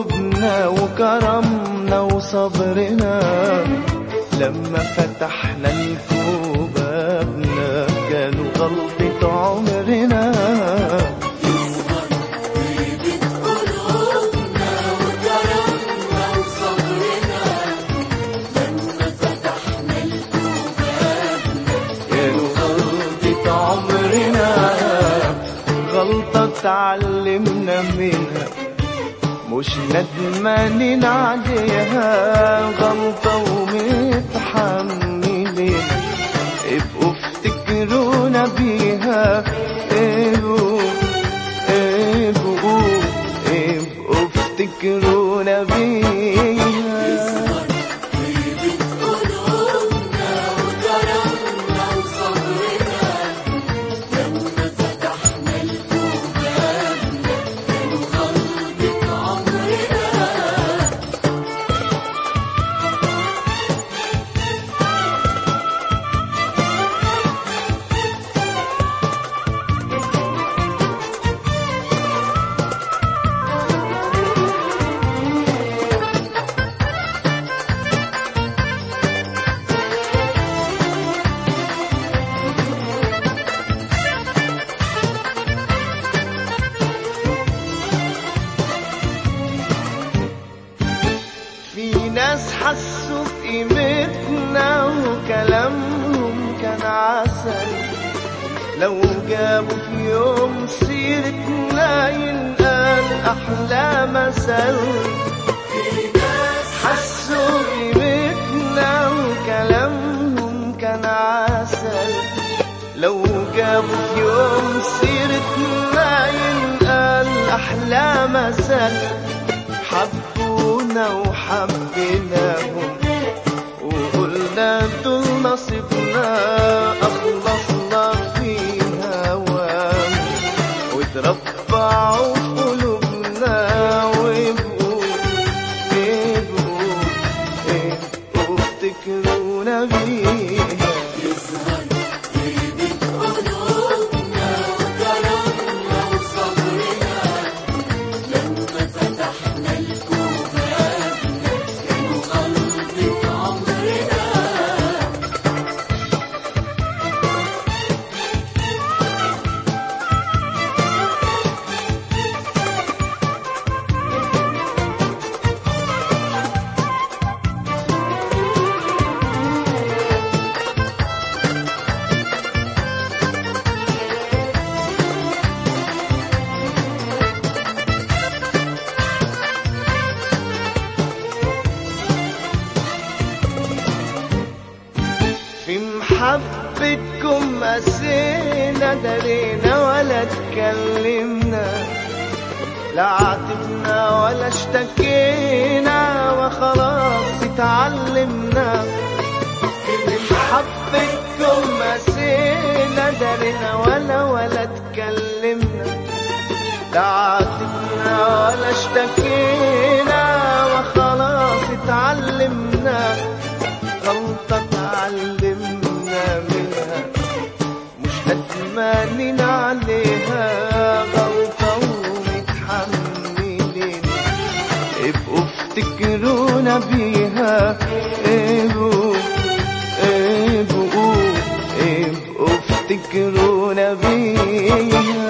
قلوبنا وكرمنا وصبرنا لما فتحنا لكم بابنا كانوا غلطة عمرنا كانوا غلطة عمرنا غلطة اتعلمنا منها مش ندمانين عليها غلطة ومتحملين ابقوا افتكرونا بيها ابقوا ابقوا ابقوا افتكرونا بيها في ناس حسوا بقيمتنا وكلامهم كان عسل لو جابوا في يوم سيرتنا ينقال أحلى مثل حسوا بقيمتنا وكلامهم كان عسل لو جابوا في يوم سيرتنا ينقال أحلى مثل حبونا وحبيناهم وقلنا دول نصيبنا أخلصنا في هواهم وتربعوا في قلوبنا ويبقوا يبقوا يبقوا افتكرونا بيها في محبتكم قسينا درينا ولا اتكلمنا لا عاتبنا ولا اشتكينا وخلاص اتعلمنا في محبتكم قسينا درينا ولا ولا اتكلمنا لا عاتبنا ولا اشتكينا وخلاص اتعلمنا غلطة اتعلمنا منها مش ندمانين عليها غلطة ومتحملين ابقوا افتكرونا بيها ابقوا ابقوا ابقوا افتكرونا بيها